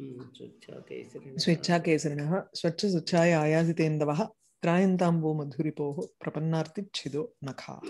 स्वेच्छाकेसरिणः स्वच्छसुच्छाय आयासितेन्दवः त्रायन्ताम्बो मधुरिपोः प्रपन्नार्तिच्छिदो नखाः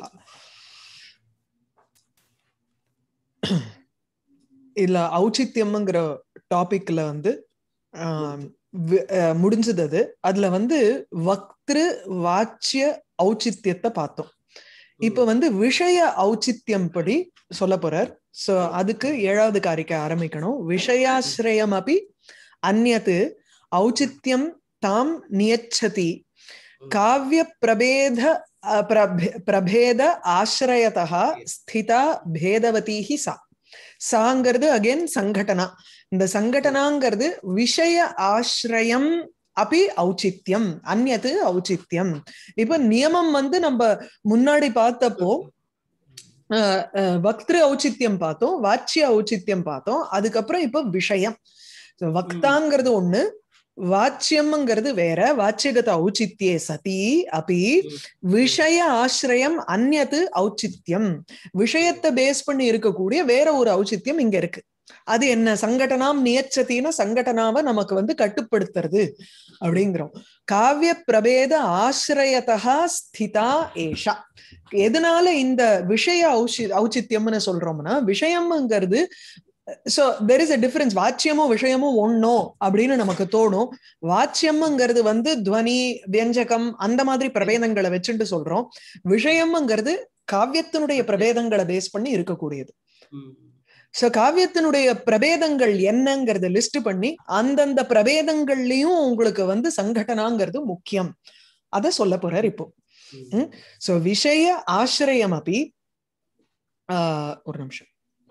இல்ல ஔச்சித்யம்ங்கிற டாபிக்ல வந்து ஆம், வி- அஹ், முடிஞ்சது அது அதுல வந்து வக்திரு வாச்சிய ஔச்சித்யத்தை பார்த்தோம் இப்ப வந்து விஷய ஔச்சித்யம் படி சொல்ல போறார் சோ அதுக்கு ஏழாவது காரிக்க ஆரம்பிக்கணும் விஷயாசிரயம் அப்படி அந்நது ஔச்சித்யம் தாம் நியச்சதி காவிய பிரபேத அஹ், பிரபே- பிரபேத ஆசிரயதா ஸ்திதா பேதவதீஹி சா சாங்கிறது அகைன் சங்கடனா இந்த சங்கடனாங்கிறது விஷய ஆசிரயம் அப்படி ஔச்சித்யம் அந்நது ஔச்சித்யம் இப்ப நியமம் வந்து நம்ம முன்னாடி பார்த்தப்போ அஹ், அஹ், வக்திரு ஔச்சித்யம் பார்த்தோம் வாச்சிய ஔச்சித்யம் பார்த்தோம் அதுக்கப்புறம் இப்ப விஷயம் So, வக்தாங்கிறது ஒண்ணு வாச்சியம்ங்கிறது வேற வாச்சியகத ஔச்சித்யே சதி அப்படி விஷய ஆசிரியம் அந்நது ஔச்சித்யம் விஷயத்தை பேஸ் பண்ணி இருக்கக்கூடிய வேற ஒரு ஔச்சித்யம் இங்க இருக்கு அது என்ன சங்கடனாம் நியச்சத்தின சங்கடனாவை நமக்கு வந்து கட்டுப்படுத்துறது அப்படிங்கிறோம் காவிய பிரபேத ஆசிரயதா ஸ்திதா ஏஷா எதனால இந்த விஷய ஔஷி ஔச்சித்யம்னு சொல்றோம்னா விஷயம்ங்கிறது so there is a difference வாச்சியமும் விஷயமும் ஒண்ணோ அப்படின்னு நமக்கு தோணும் வாச்சியம்ங்கிறது வந்து துவனி வியஞ்சகம் அந்த மாதிரி பிரபேதங்களை வச்சுட்டு சொல்றோம் விஷயம்ங்கிறது காவியத்தினுடைய பிரபேதங்களை பேஸ் பண்ணி இருக்கக்கூடியது சோ காவியத்தினுடைய பிரபேதங்கள் என்னங்கறத லிஸ்ட் பண்ணி அந்தந்த பிரபேதங்கள்லயும் உங்களுக்கு வந்து சங்கடனாங்கிறது முக்கியம் அத சொல்ல போறார் இப்போ சோ விஷய ஆசிரியம் அப்படி ஆஹ், ஒரு நிமிஷம்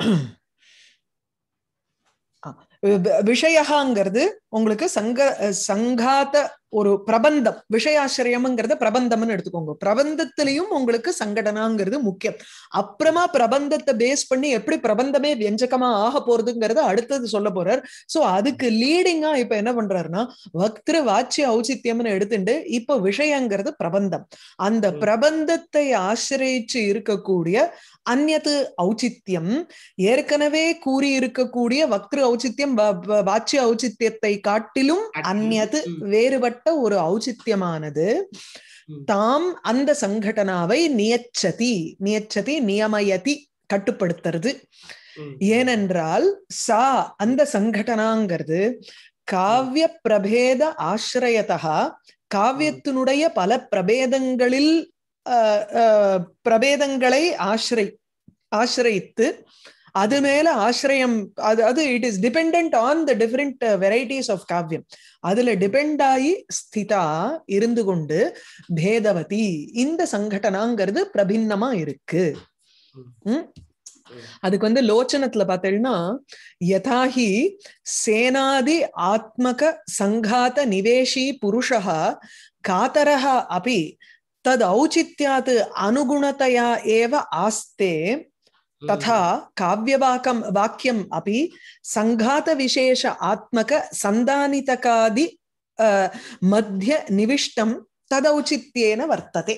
விஷயங்கிறது உங்களுக்கு சங்க சங்காத ஒரு பிரபந்தம் விஷயாசிரியம்ங்கிறத பிரபந்தம்னு எடுத்துக்கோங்க பிரபந்தத்திலையும் உங்களுக்கு சங்கடனாங்கிறது முக்கியம் அப்புறமா பிரபந்தத்தை பேஸ் பண்ணி எப்படி பிரபந்தமே வியஞ்சகமா ஆக போறதுங்கிறத அடுத்தது சொல்ல போறார் சோ அதுக்கு லீடிங்கா இப்ப என்ன பண்றாருன்னா வக்திரு வாச்சிய ஔச்சித்யம்னு எடுத்துட்டு இப்ப விஷயங்கிறது பிரபந்தம் அந்த ம். பிரபந்தத்தை ஆசிரியச்சு இருக்கக்கூடிய அந்நது ஔச்சித்யம் ஏற்கனவே கூறி இருக்கக்கூடிய வக்திரு ஔச்சித்யம் வ- வ- வாச்சிய ஔச்சித்யத்தை காட்டிலும் அந்நது ம். வேறுபட்ட ஒரு ஔச்சித்யமானது ம். தாம் அந்த சங்கடனாவை நியச்சதி நியச்சதி நியமயதி கட்டுப்படுத்துறது ஏனென்றால் சா அந்த சங்கடனாங்கிறது காவிய பிரபேத ஆசிரயதா காவியத்தினுடைய பல பிரபேதங்களில் அஹ், அஹ், பிரபேதங்களை ஆசிரை ஆசிரயித்து அது மேல ஆசிரியம் அது அது it is depend on the different varieties of காவியம் அதுல டிபெண்ட் ஆகி ஸ்திதா இருந்து கொண்டு பேதவதி இந்த சங்கடனாங்கிறது பிரபின்னமா இருக்கு ம்? அதுக்கு வந்து லோச்சனத்துல பார்த்தேன்னா யதாஹி சேனாதி ஆத்மக சங்காத நிவேஷி புருஷः காதரः अपि தத் ஔச்சித்யாத் அனுகுணதயா ஏவ ஆஸ்தே तथा काव्यवाकं वाक्यम् अपि सङ्घातविशेष आत्मक सन्दानितकादि अ, मध्ये निविष्टं ததௌச்சித்யேன வர்த்ததே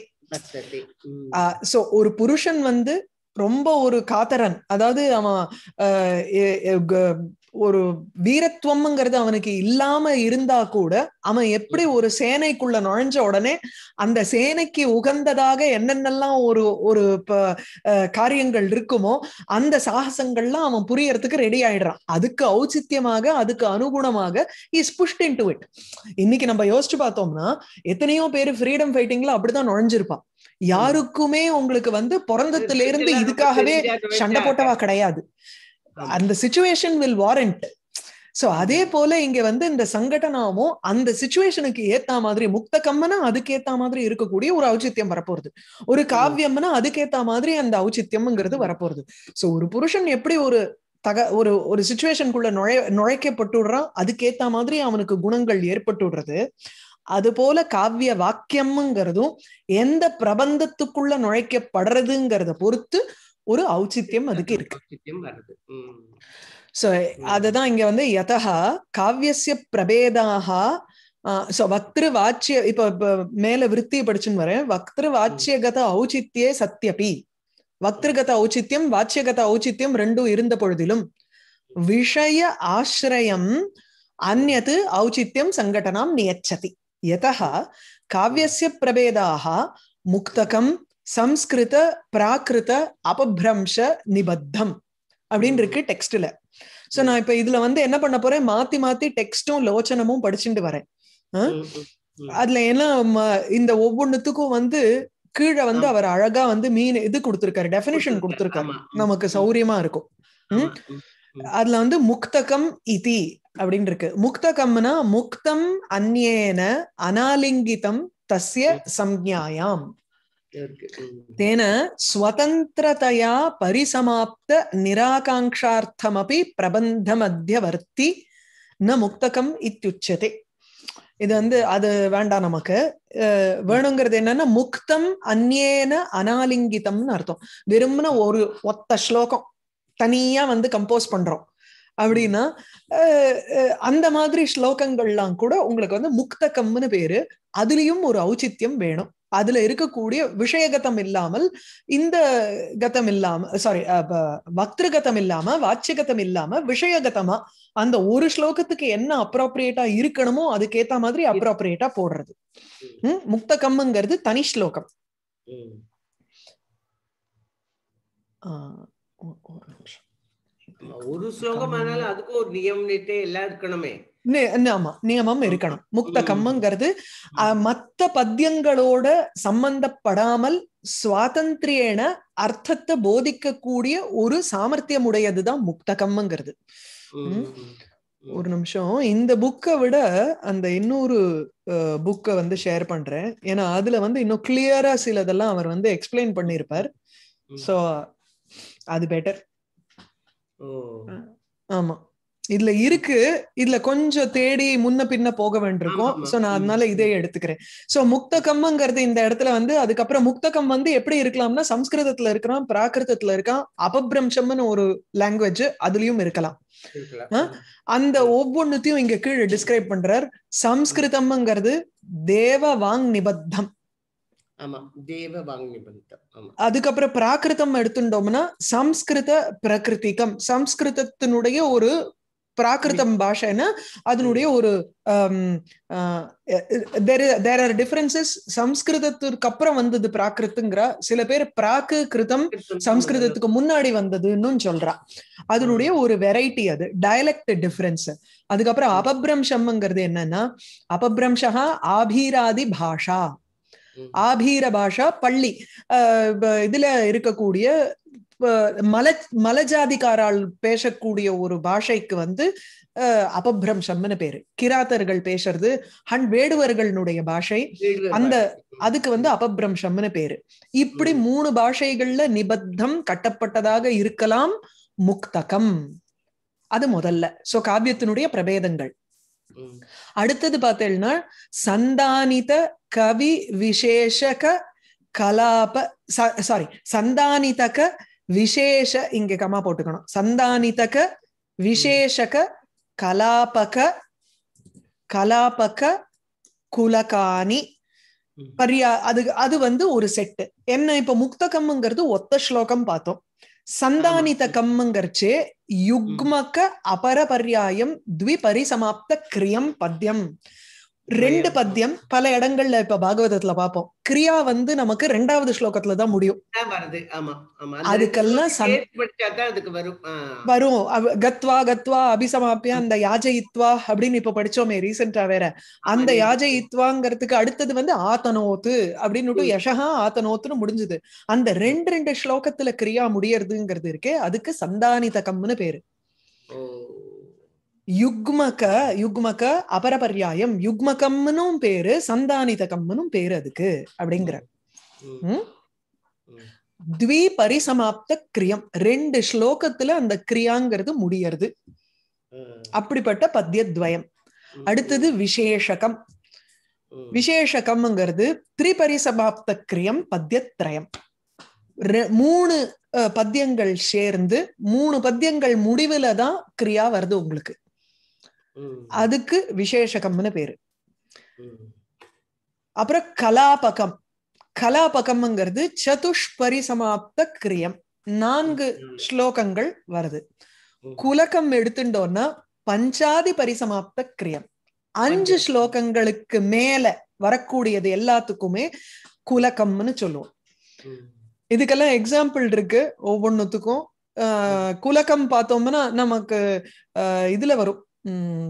சோ ஒரு புருஷன் வந்து ரொம்ப ஒரு காத்தரன் அதாவது அவன் அஹ், எ- எ- க- ஒரு வீரத்துவம்ங்கிறது அவனுக்கு இல்லாம இருந்தா கூட அவன் எப்படி ஒரு சேனைக்குள்ள நுழைஞ்ச உடனே அந்த சேனைக்கு உகந்ததாக என்னென்னலாம் ஒரு ஒரு ப- அஹ், காரியங்கள் இருக்குமோ அந்த சாகசங்கள்லாம் அவன் புரியறதுக்கு ரெடி ஆயிடுறான் அதுக்கு ஔச்சித்யமாக அதுக்கு அனுகுணமாக is pushed into it இன்னைக்கு நம்ம யோசிச்சு பார்த்தோம்னா எத்தனையோ பேர் ஃப்ரீடம் ஃபைட்டிங்ல அப்படிதான் நுழைஞ்சிருப்பான் யாருக்குமே உங்களுக்கு வந்து பிறந்தத்துல இருந்து இதுக்காகவே சண்டை போட்டவா கிடையாது அந்த சுச்சுவேஷன் வில் வாரண்ட் சோ அதே போல இங்க வந்து இந்த சங்கடனாவும் அந்த சுச்சுவேஷனுக்கு ஏத்த மாதிரி முக்த கம்மனா அதுக்கு ஏத்த மாதிரி இருக்கக்கூடிய ஒரு ஔச்சித்யம் வரப்போறது ஒரு காவியம்னா அதுக்கு ஏத்த மாதிரி அந்த ஔச்சித்யம்ங்கிறது வரப்போறது சோ ஒரு புருஷன் எப்படி ஒரு தக ஒரு ஒரு சுச்சுவேஷனுக்குள்ள நுழை நுழைக்கப்பட்டுடுறான் அதுக்கேத்த மாதிரி அவனுக்கு குணங்கள் ஏற்பட்டுடுறது அது போல காவிய வாக்கியம்ங்கிறதும் எந்த பிரபந்தத்துக்குள்ள நுழைக்கப்படுறதுங்கிறத பொறுத்து ஒரு ஔச்சித்யம் அதுக்கு இருக்கு வருது ம். சோ அததான் இங்க வந்து யதா காவியசிய பிரபேதாக சோ வக்திரு வாச்சிய இப்ப இப்ப மேல விருத்தி படிச்சுன்னு வரேன் வக்திரு வாச்சியகத ஔச்சித்யே சத்யபி வக்திருகத ஔச்சித்யம் வாச்சியகத ஔச்சித்யம் ரெண்டும் இருந்த பொழுதிலும் விஷய ஆசிரயம் अन्यत् औचित्यं सङ्घटनां नियच्छति यतः काव्यस्य प्रभेदाः मुक्तकं संस्कृत प्राकृत அபபிரம்ச நிபத்தம் அப்படின்னு இருக்கு டெக்ஸ்ட்ல சோ நான் இப்ப இதுல வந்து என்ன பண்ண போறேன் மாத்தி மாத்தி டெக்ஸ்டும் லோச்சனமும் படிச்சுட்டு வரேன் ம், ம், ம். அதுல ஏன்னா ம- இந்த ஒவ்வொன்னுத்துக்கும் வந்து கீழே வந்து அவர் அழகா வந்து மீன் இது கொடுத்திருக்காரு டெபினிஷன் கொடுத்திருக்காரு ஆமா. ம், நமக்கு ம், சௌரியமா இருக்கும் ஆமா. ம், அதுல வந்து முக்தகம் இதி அப்படின்னு இருக்கு முக்தகம்னா முக்தம் அந்யேன அனாலிங்கிதம் தஸ்ய சம்ஞாயாம் இருக்கு. ம். तेन स्वतन्त्रतया परिसमाप्त निराकाङ्क्षार्थमपि प्रबन्धमध्यवर्ति न முக்தகம் இத்தியுச்சதே இது வந்து அது வேண்டாம் நமக்கு அஹ் வேணுங்கிறது என்னன்னா முக்தம் அந்நேன அனாலிங்கிதம்னு அர்த்தம் வெறும்னா ஒரு ஒத்த ஸ்லோகம் தனியா வந்து கம்போஸ் பண்றோம் அப்படின்னா அஹ் அஹ் அந்த மாதிரி ஸ்லோகங்கள்லாம் கூட உங்களுக்கு வந்து முக்தகம்னு பேரு அதுலயும் ஒரு ஔச்சித்யம் வேணும் அதுல இருக்கக்கூடிய விஷயகதம் இல்லாமல் இந்த கதம் இல்லாம சாரி வக்திருகதம் இல்லாம வாட்சியகதம் இல்லாம விஷயகதமா அந்த ஒரு ஸ்லோகத்துக்கு என்ன அப்ரோப்ரியேட்டா இருக்கணுமோ அதுக்கேத்த மாதிரி அப்ரோப்ரியேட்டா போடுறது ம், முக்தகம்ங்கிறது தனி ஸ்லோகம் ம். ஆ, ஒ- ஒரு நிமிஷம். ஆமா, ஒரு ஸ்லோகம் ஆனாலும் அதுக்கும் ஒரு நியமனிட்டே எல்லாம் இருக்கணுமே நி- ஆமா நியமம் இருக்கணும் முக்தகம்ங்கிறது அஹ், மத்த பத்தியங்களோட சம்பந்தப்படாமல் சுவாதந்திரியேன அர்த்தத்தை போதிக்கக்கூடிய ஒரு சாமர்த்தியம் உடையதுதான் முக்தகம்ங்கிறது ம், ம். ம். ஒரு நிமிஷம் இந்த புக்கை விட அந்த இன்னொரு புக்கை வந்து ஷேர் பண்றேன் ஏன்னா அதுல வந்து இன்னும் கிளியரா சிலதெல்லாம் அவர் வந்து எக்ஸ்பிளைன் பண்ணியிருப்பார் ம். சோ அது பெட்டர் ஓ ஆமா இதுல இருக்கு இதுல கொஞ்சம் தேடி முன்ன பின்ன போக வேண்டியிருக்கும் ஆமா, ஆமா. சோ நான் அதனால ம். இதே எடுத்துக்கிறேன் சோ முக்தகம்ங்கிறது இந்த இடத்துல வந்து அதுக்கப்புறம் முக்தகம் வந்து எப்படி இருக்கலாம்னா சம்ஸ்கிருதத்துல இருக்கலாம் பிராகிருதத்துல இருக்கான் அபபிரம்சம்னு ஒரு லாங்குவேஜ் அதுலயும் இருக்கலாம் இருக்கலாம். ஆ? அந்த ஒவ்வொன்னுத்தையும் இங்க கீழே டிஸ்கிரைப் பண்றார் சம்ஸ்கிருதம்ங்கிறது தேவ வாங் நிபத்தம் ஆமா தேவ வாங் நிபந்தம் ஆமா அதுக்கப்புறம் பிராகிருதம் எடுத்துட்டோம்னா சம்ஸ்கிருத பிரகிருதிகம் சம்ஸ்கிருதத்தினுடைய ஒரு பிராகிருதம் பாஷைன்னா அதனுடைய ஒரு தேர் ஆர் டிஃபரன்சஸ் சம்ஸ்கிருதத்திற்கு அப்புறம் வந்தது பிராகிருத்துங்கிற சில பேர் பிராக்கு கிருதம் சம்ஸ்கிருதத்துக்கு முன்னாடி வந்ததுன்னு சொல்றா அதனுடைய ஒரு வெரைட்டி அது டயலெக்ட் டிஃபரன்ஸ் அதுக்கப்புறம் அபபிரம்சம்ங்கிறது என்னன்னா அபபிரம்சா ஆபீராதி பாஷா ம். ஆபீர பாஷா பள்ளி அஹ் ப- இதுல இருக்கக்கூடிய ப- மல மலஜாதிகாரால் பேசக்கூடிய ஒரு பாஷைக்கு வந்து அஹ், அபபிரம்சம்னு பேரு கிராத்தர்கள் பேசுறது ஹன் வேடுவர்களுடைய பாஷை வீடு அந்த பாஷை. அதுக்கு வந்து அபபிரம்சம்னு பேரு இப்படி ம். மூணு பாஷைகள்ல நிபத்தம் கட்டப்பட்டதாக இருக்கலாம் முக்தகம் அது முதல்ல சோ காவியத்தினுடைய பிரபேதங்கள் ம். அடுத்தது பார்த்தேன்னா சந்தானித கவி விசேஷக கலாப சாரி சந்தானிதக விசேஷ இங்க கமா போட்டுக்கணும் சந்தானிதக விசேஷக கலாபக கலாபக குலகானி ம். பரியா அது அது வந்து ஒரு செட்டு என்ன இப்ப முக்தகம்ங்கிறது ஒத்த ஸ்லோகம் பார்த்தோம் சந்தானிதகம்ங்கிறச்சே யுக்மக அபரபர்யாயம் த்விபரிசமாப்த கிரியம் பத்யம் ரெண்டு துவயம். பத்தியம் பல இடங்கள்ல இப்ப பாகவதத்துல பார்ப்போம் கிரியா வந்து நமக்கு ரெண்டாவது ஸ்லோகத்துல தான் முடியும் தான் வருது ஆமா ஆமா அந்த அதுக்கெல்லாம் ரெண்டு சம்- சேர்த்து படிச்சாதான் அதுக்கு வரும் ஆ. வரும் அவ- கத்வா கத்வா அபிசமாப்பியா அந்த யாஜயித்வா அப்படின்னு இப்ப படிச்சோமே ரீசெண்டா வேற அந்த ஆமா, யாஜயித்வாங்கிறதுக்கு அடுத்தது வந்து ஆத்தனோத்து அப்படின்னு யசகா ஆத்தனோத்துன்னு முடிஞ்சது அந்த ரெண்டு ரெண்டு ஸ்லோகத்துல கிரியா முடியறதுங்கிறது இருக்கே அதுக்கு சந்தானிதகம்னு பேரு ஓ யுக்மக யுக்மக அபரபர்யாயம் யுக்மகம்னும் பேரு சந்தானிதகம்னும் பேரு அதுக்கு அப்படிங்கிற ம். ம்? ம். த்வி பரிசமாப்த கிரியம் ரெண்டு ஸ்லோகத்துல அந்த கிரியாங்கிறது முடியறது ம். அப்படிப்பட்ட பத்தியத்வயம் ம். அடுத்தது விசேஷகம் ம். விசேஷகம்ங்கிறது திரிபரிசமாப்த கிரியம் பத்தியத்ரயம் ரெ- மூணு அஹ், பத்தியங்கள் சேர்ந்து மூணு பத்தியங்கள் முடிவுல தான் கிரியா வருது உங்களுக்கு ம். அதுக்கு விசேஷகம்னு பேரு ம். அப்புறம் கலாபகம் கலாபகம்ங்கிறது சதுஷ்பரிசமாப்த கிரியம் நான்கு ம். ஸ்லோகங்கள் வருது ம். குலகம் எடுத்துட்டோம்னா பஞ்சாதி பரிசமாப்த கிரியம் அஞ்சு பஞ்ச- ஸ்லோகங்களுக்கு மேல வரக்கூடியது எல்லாத்துக்குமே குலகம்னு சொல்லுவோம் ம். இதுக்கெல்லாம் எக்ஸாம்பிள் இருக்கு ஒவ்வொன்றுத்துக்கும் ஆஹ் குலகம் பார்த்தோம்னா நமக்கு ஆஹ் இதுல வரும் உம்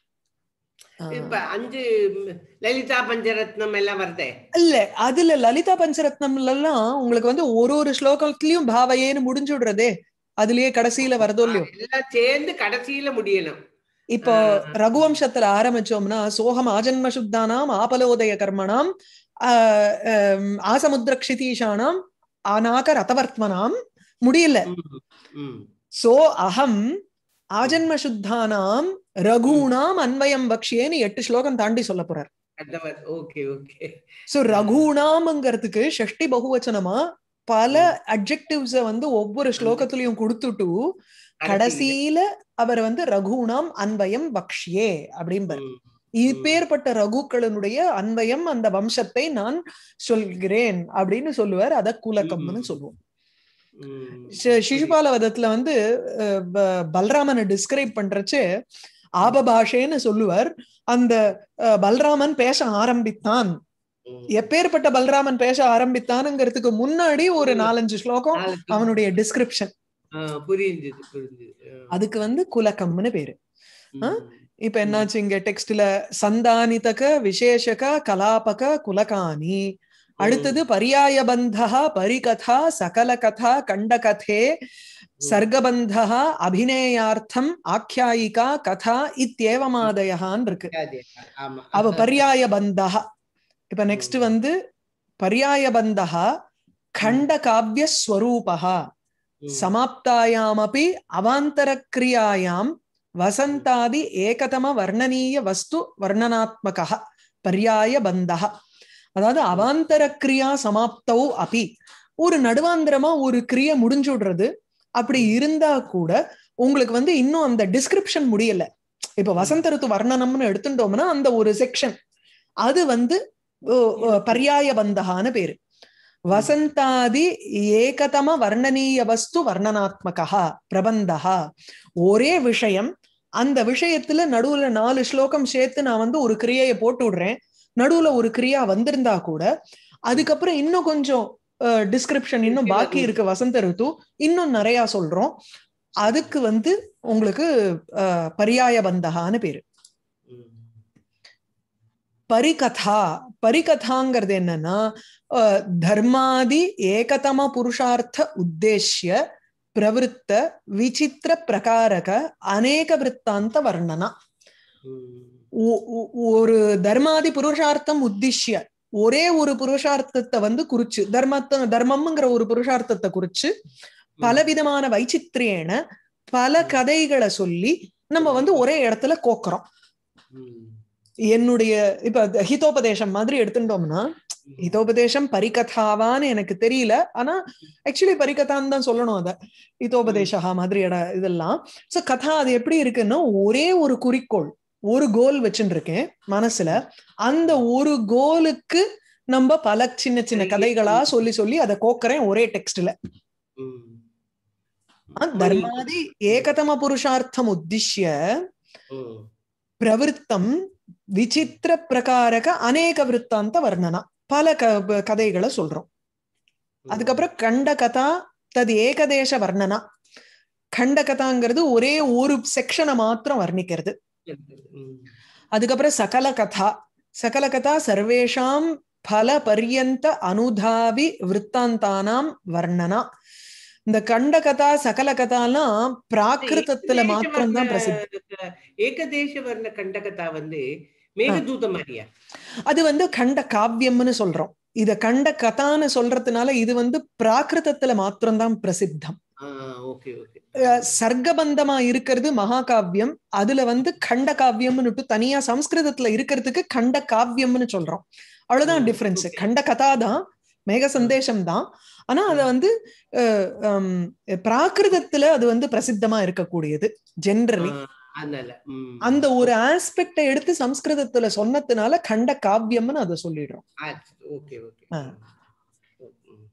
ஆஹ் இப்ப அஞ்சு ம், லலிதா பஞ்சரத்னம் எல்லாம் வருதே இல்ல அதுல லலிதா பஞ்சரத்னம்ல எல்லாம் உங்களுக்கு வந்து ஒரு ஒரு ஸ்லோகத்திலயும் பாவையேன்னு முடிஞ்சு விடுறதே அதுலயே கடைசியில வரதோ இல்லையோ எல்லாம் சேர்ந்து கடைசியில முடியணும் இப்போ ரகுவம்சத்துல ஆரம்பிச்சோம்னா சோகம் ஆஜன்ம சுத்தானாம் ஆபலோதய கர்மணாம் ஆஹ் ஆம், ஆசமுத்திர க்ஷிதீஷானாம் ஆனாக ரதவர்த்மனாம் முடியல ம், ம். சோ அகம் ஆஜன்ம சுத்தானாம் ரகுணாம் அன்வயம் பக்ஷியேன்னு எட்டு ஸ்லோகம் தாண்டி சொல்ல போறார் அந்தவர் ஓகே ஓகே சோ ரகுணாம்ங்கிறதுக்கு ஷஷ்டி பகுவச்சனமா பல அட்ஜெக்டிவ்ஸ வந்து ஒவ்வொரு ஸ்லோகத்திலையும் கொடுத்துட்டு கடைசியில அவர் வந்து ரகுணாம் அன்வயம் பக்ஷியே அப்படிம்பார் இப்பேற்பட்ட ரகுக்களினுடைய அன்வயம் அந்த வம்சத்தை நான் சொல்கிறேன் அப்படின்னு சொல்லுவார் அத குலகம்னு ம். சொல்லுவோம் ம். ஷி- சிசுபால வதத்துல வந்து அஹ், ப- பல்ராமனை டிஸ்கிரைப் பண்றச்சு ஆபபாஷேன்னு சொல்லுவார் அந்த அஹ், பல்ராமன் பேச ஆரம்பித்தான் ம். எப்பேற்பட்ட பல்ராமன் பேச ஆரம்பித்தானுங்கிறதுக்கு முன்னாடி ஒரு நாலஞ்சு ஸ்லோகம் நாளைக்கு- அவனுடைய டிஸ்கிரிப்ஷன் ஆ, புரிஞ்சுது புரிஞ்சுது ஆ. அதுக்கு வந்து குலகம்னு பேரு ஆ? ம். இப்ப என்னாச்சு இங்க டெக்ஸ்ட்ல சந்தானிதக விசேஷக கலாபக குலகானி அடுத்தது பரியாயபந்தः பரிகதா சகல கதா கண்டகதே சர்க்கபந்தः அபிநேயார்த்தம் ஆख्यायिका கதா இத்தியேவமாதயஹான் இருக்கு அதே, ஆமா அவ பரியாயபந்தः இப்ப நெக்ஸ்ட் வந்து பரியாயபந்தः खण्डकाव्य स्वरूपः ம். समाप्तायामपि अवान्तरक्रियायां वसन्तादि एकतम वर्णनीय वस्तु वर्णनात्मकः पर्यायबन्धः அதாவது அவாந்தர கிரியா சமாப்தௌ அபி ஒரு நடுவாந்திரமா ஒரு கிரியை முடிஞ்சுடுறது அப்படி இருந்தா கூட உங்களுக்கு வந்து இன்னும் அந்த டிஸ்கிரிப்ஷன் முடியல இப்ப வசந்த ருத்து வர்ணனம்னு எடுத்துட்டோம்னா அந்த ஒரு செக்ஷன் அது வந்து ஓ, ஓ, பர்யாய பந்தகான்னு பேரு வசந்தாதி ஏகதம வர்ணனீய வஸ்து வர்ணனாத்மகா பிரபந்தகா ஒரே விஷயம் அந்த விஷயத்துல நடுவுல நாலு ஸ்லோகம் சேர்த்து நான் வந்து ஒரு கிரியையை போட்டு விடுறேன் நடுவுல ஒரு கிரியா வந்திருந்தா கூட அதுக்கப்புறம் இன்னும் கொஞ்சம் டிஸ்கிரிப்ஷன் இன்னும் பாக்கி இருக்கு வசந்த ருத்து இன்னும் நிறைய சொல்றோம் அதுக்கு வந்து உங்களுக்கு அஹ், பரியாய பந்தகான்னு பேரு ம். பரிகதா பரிகதாங்கிறது என்னன்னா அஹ், தர்மாதி ஏகதம புருஷார்த்த உத்தேஷ்ய பிரவருத்த விசித்திர பிரகாரக அநேக விற்த்தாந்த வர்ணனா ம். ஒ- ஒ- ஒரு தர்மாதி புருஷார்த்தம் உத்திஷ்ய ஒரே ஒரு புருஷார்த்தத்தை வந்து குறிச்சு தர்மத்தை தர்மம்ங்கிற ஒரு புருஷார்த்தத்தை குறிச்சு பலவிதமான வைச்சித்திரியேன பல கதைகளை சொல்லி நம்ம வந்து ஒரே இடத்துல கோக்குறோம் ம். என்னுடைய இப்ப அது ஹிதோபதேசம் மாதிரி எடுத்துட்டோம்னா ஹிதோபதேசம் பரிகதாவான்னு எனக்கு தெரியல ஆனா ஆக்சுவலி பரிகதான்னு தான் சொல்லணும் அத ஹிதோபதேசா மாதிரி இட இதெல்லாம் சோ கதா அது எப்படி இருக்குன்னா ஒரே ஒரு குறிக்கோள் ஒரு கோல் வச்சுட்டு இருக்கேன் மனசுல அந்த ஒரு கோலுக்கு நம்ம பல சின்ன சின்ன கதைகளா சொல்லி சொல்லி அதை கோக்குறேன் ஒரே டெக்ஸ்ட்ல ம். தர்மாதி ஏகதம புருஷார்த்தம் உத்திஷ்ய ம். பிரவருத்தம் விசித்திர பிரகாரக அநேக விற்த்தாந்த வர்ணனா பல க கதைகளை சொல்றோம் அதுக்கப்புறம் கண்ட கதா தது ஏகதேச வர்ணனா கண்ட கதாங்கிறது ஒரே ஒரு செக்ஷனை மாத்திரம் வர்ணிக்கிறது ம். அதுக்கப்புறம் சகல கதா சகல கதா சர்வேஷாம் பல பர்யந்த அனுதாவி விற்த்தாந்தானாம் வர்ணனா இந்த கண்ட கதா சகல கதாலாம் பிராகிருதத்துல மாத்திரம் தான் பிரசித்தி ஏகதேச வர்ண கண்டகதா வந்து மேகதூத மாதிரியா அது வந்து கண்ட காவியம்னு சொல்றோம் இத கண்ட கதான்னு சொல்றதுனால இது வந்து பிராகிருதத்துல மாத்திரம்தான் பிரசித்தம் ஓகே ஓகே அஹ் சர்க்கபந்தமா இருக்கிறது மகாகாவியம் அதுல வந்து கண்ட காவியம்னுட்டு தனியா சம்ஸ்கிருதத்துல இருக்கிறதுக்கு கண்ட காவியம்னு சொல்றோம் அவ்வளவுதான் ம், டிஃபரன்ஸ் okay. கண்ட கதா தான் மேக சந்தேஷம் தான் ஆனா அத வந்து அஹ், ஹம், பிராகிருதத்துல அது வந்து பிரசித்தமா இருக்கக்கூடியது ஜென்ரலி அதனால ம். அந்த ஒரு ஆஸ்பெக்ட எடுத்து சம்ஸ்கிருதத்துல சொன்னதுனால கண்ட காவியம்னு அதை சொல்லிடுறோம் ஆச்சு. ஓகே ஓகே ஆ. ம்.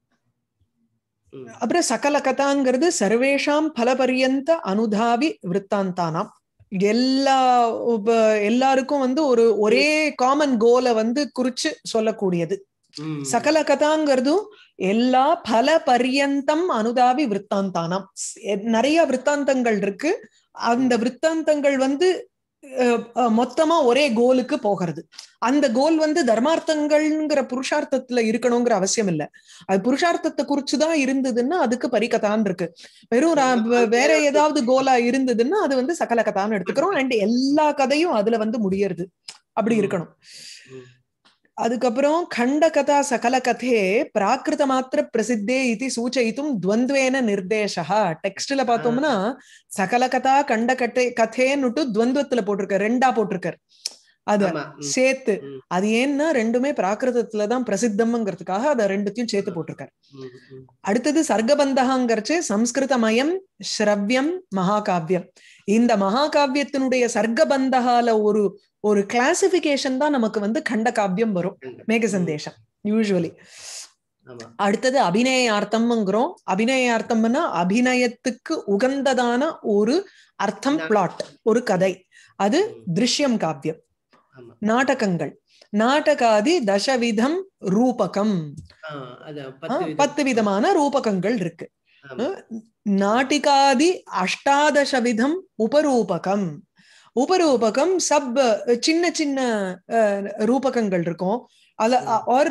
ம். அப்புறம் சகல கதாங்கிறது சர்வேஷாம் பலபரியந்த அனுதாவி விற்த்தாந்தானாம் எல்லா உப- எல்லாருக்கும் வந்து ஒரு ஒரே காமன் கோலை வந்து குறிச்சு சொல்லக்கூடியது ம். சகல கதாங்கிறதும் எல்லா பல பரியந்தம் அனுதாபி விற்த்தாந்தானாம் ஸ்- நிறைய விற்த்தாந்தங்கள் இருக்கு அந்த விற்த்தாந்தங்கள் வந்து அஹ், அஹ், மொத்தமா ஒரே கோலுக்கு போகிறது அந்த கோல் வந்து தர்மார்த்தங்கள்ங்கிற புருஷார்த்தத்துல இருக்கணுங்கிற அவசியம் இல்ல அது புருஷார்த்தத்தை குறிச்சுதான் இருந்ததுன்னா அதுக்கு பரிகதான் இருக்கு வெறும் ரா- வ- வேற ஏதாவது கோலா இருந்ததுன்னா அது வந்து சகல கதான்னு எடுத்துக்கிறோம் அண்ட் எல்லா கதையும் அதுல வந்து முடியறது அப்படி ம். இருக்கணும் ம். அதுக்கப்புறம் கண்ட கதா சகல கதே பிராகிருத மாத்திர பிரசித்தே இது சூச்சயித்தும் துவந்த்வேன நிர்தேசா டெக்ஸ்ட்ல பார்த்தோம்னா சகல கதா கண்ட கட்டே கதேன்னுட்டு துவந்துவத்துல போட்டிருக்காரு ரெண்டா போட்டிருக்காரு அது ஆமா. ம். சேர்த்து ம். அது ஏன்னா ரெண்டுமே பிராகிருதத்துலதான் பிரசித்தம்ங்கிறதுக்காக அதை ரெண்டுத்தையும் சேர்த்து போட்டிருக்காரு ம். ம். அடுத்தது சர்க்கபந்தகாங்கிறச்சு சம்ஸ்கிருதமயம் ஸ்ரவ்யம் மகாகாவியம் இந்த மகாகாவியத்தினுடைய சர்க்கபந்தகால ஒரு ஒரு கிளாசிபிகேஷன் தான் நமக்கு வந்து கண்ட காவியம் வரும் மேக சந்தேஷம் யூஸ்வலி ஆமா. அடுத்தது அபிநயார்த்தம்ங்கிறோம் அபிநயார்த்தம்னா அபிநயத்துக்கு உகந்ததான ஒரு அர்த்தம் நா- பிளாட் ஒரு கதை அது ம். திருஷ்யம் காவியம் ஆமா. நாடகங்கள் நாடகாதி தசவிதம் ரூபகம் ஆ, அதான் ஆ, பத்து விதம். பத்து விதமான ரூபகங்கள் இருக்கு ஆமா. நாட்டிகாதி அஷ்டாதச விதம் உபரூபகம் உபரூபகம் சப் சின்ன சின்ன அஹ், ரூபகங்கள் இருக்கும் அல ம். ஆர்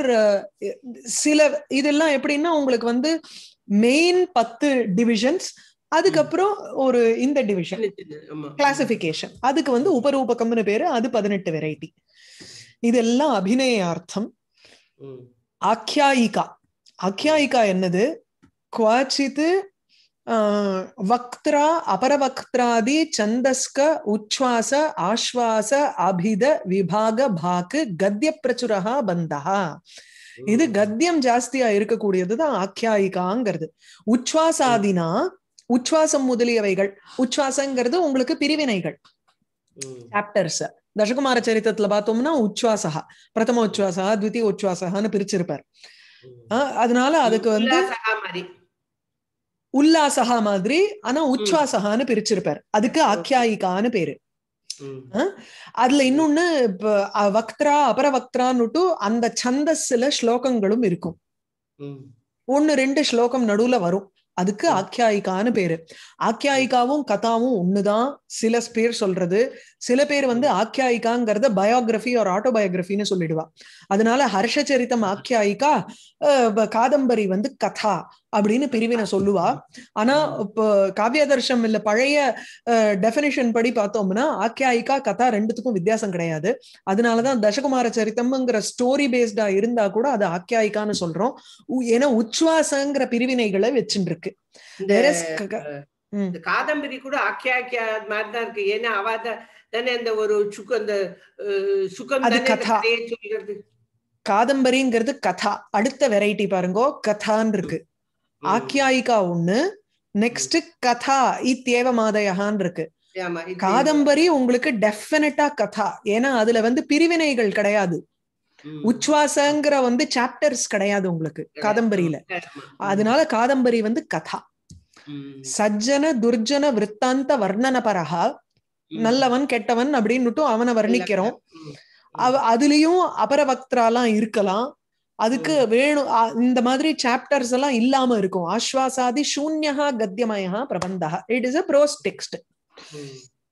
சில இதெல்லாம் எப்படின்னா உங்களுக்கு வந்து மெயின் பத்து டிவிஷன்ஸ் அதுக்கப்புறம் ஒரு இந்த டிவிஷன் சின்ன சின்ன, ஆமா. கிளாசிபிகேஷன் அதுக்கு வந்து உபரூபகம்னு பேரு அது பதினெட்டு வெரைட்டி இதெல்லாம் அபிநயார்த்தம் ம். ஆக்யாயிகா ஆக்யாயிகா என்னது குவாச்சித் ஆஹ், வக்த்ரா அபரவக்திராதி சந்தஸ்க உச்வாச ஆஸ்வாச அபித விபாக பாக்கு கத்திய பிரச்சுரகா பந்தஹா இது ம். கத்தியம் ஜாஸ்தியா இருக்கக்கூடியதுதான் ஆக்யாயிகாங்கிறது உச்வாசாதினா உச்வாசம் முதலியவைகள் உச்வாசங்கிறது உங்களுக்கு பிரிவினைகள் ம். சாப்டர்ஸ் தசகுமார சரித்திரத்துல பார்த்தோம்னா உச்வாசகா பிரதம உச்வாசகா த்விதீய உச்வாசகான்னு பிரிச்சிருப்பார் ம். ஆஹ் அதனால அதுக்கு வந்து உல்லாசகா மாதிரி. உல்லாசகா மாதிரி ஆனா உச்வாசகான்னு பிரிச்சிருப்பார் அதுக்கு ஆக்யாயிகான்னு பேரு ம். அதுல இன்னொன்னு இப்ப அ- வக்த்ரா அபரவக்திரான்னுட்டு அந்த சந்தஸ்ல ஸ்லோகங்களும் இருக்கும் ம். ஒன்னு ரெண்டு ஸ்லோகம் நடுவுல வரும் அதுக்கு ம். ஆக்யாயிகான்னு பேரு ஆக்யாயிகாவும் கதாவும் ஒண்ணுதான் சில பேர் சொல்றது சில பேர் வந்து ஆக்யாயிகாங்கிறத பயோகிராஃபி ஒரு ஆட்டோபயோகிராஃபின்னு சொல்லிடுவா அதனால ஹர்ஷச்சரித்தம் ஆக்யாயிகா அஹ், ப- காதம்பரி வந்து கதா அப்படின்னு பிரிவினை சொல்லுவா ஆனா இப்போ காவியாதர்ஷம் இல்ல பழைய டெபினிஷன் படி பார்த்தோம்னா ஆக்யாயிகா கதா ரெண்டுத்துக்கும் வித்தியாசம் கிடையாது அதனாலதான் தசகுமார சரித்தம்ங்கிற ஸ்டோரி பேஸ்டா இருந்தா கூட அது ஆக்யாயிகான்னு சொல்றோம் உ- ஏன்னா உச்வாசங்கிற பிரிவினைகளை வச்சுட்டு இருக்கு இந்த Whereas க- க- ம். இந்த காதம்பரி கூட ஆக்கியா ஆக்கியா மாதிரி தான் இருக்கு ஏன்னா அவ த- தானே அந்த ஒரு சுக்கு அந்த அஹ், சுகம் அது தானே அந்த கதா. கதையை சொல்றது காதம்பரிங்கிறது கதா அடுத்த வெரைட்டி பாருங்கோ கதான்னு இருக்கு ம். ஆக்யாயிகா ஒண்ணு நெக்ஸ்ட் கதா இத்தேவ மாதயகான் இருக்கு ஆமா இது- காதம்பரி உங்களுக்கு டெஃபினட்டா கதா ஏன்னா அதுல வந்து பிரிவினைகள் கிடையாது ம். உச்வாசங்கிற வந்து சாப்டர்ஸ் கிடையாது உங்களுக்கு காதம்பரியில ஆமா. அதனால காதம்பரி வந்து கதா ம். சஜ்ஜன துர்ஜன விற்த்தாந்த வர்ணனபரகா ம். நல்லவன் கெட்டவன் அப்படின்னுட்டு அவனை வர்ணிக்கிறோம் ம். அவ அதுலயும் அபரவக்திராலாம் இருக்கலாம் அதுக்கு வேணும் அ- இந்த மாதிரி சாப்டர்ஸ் எல்லாம் இல்லாம இருக்கும் ஆஸ்வாசாதி சூன்யஹா கத்தியமயா பிரபந்தா it is a prose text ம்.